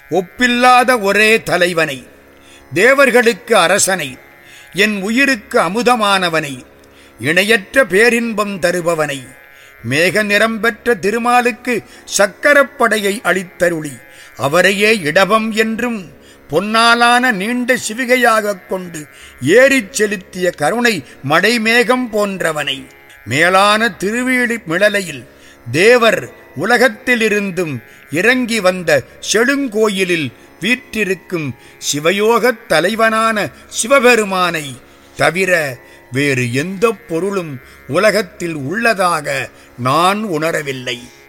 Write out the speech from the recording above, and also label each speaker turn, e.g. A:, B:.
A: ஒப்பில்லாத ஒரே தலைவனை தேவர்களுக்கு அரசனை என் உயிருக்கு அமுதமானவனை இணையற்ற பேரின்பம் தருபவனை மேக நிறம் பெற்ற திருமாலுக்கு சக்கரப்படையை அளித்தருளி அவரையே இடபம் என்றும் பொன்னாலான நீண்ட சிவிகையாகக் கொண்டு ஏறிச் செலுத்திய கருணை மடைமேகம் போன்றவனை மேலான திருவீழி மிளலையில் தேவர் உலகத்திலிருந்தும் இறங்கி வந்த செழுங்கோயிலில் வீற்றிருக்கும் சிவயோகத் தலைவனான சிவபெருமானை தவிர வேறு எந்த பொருளும் உலகத்தில் உள்ளதாக நான் உணரவில்லை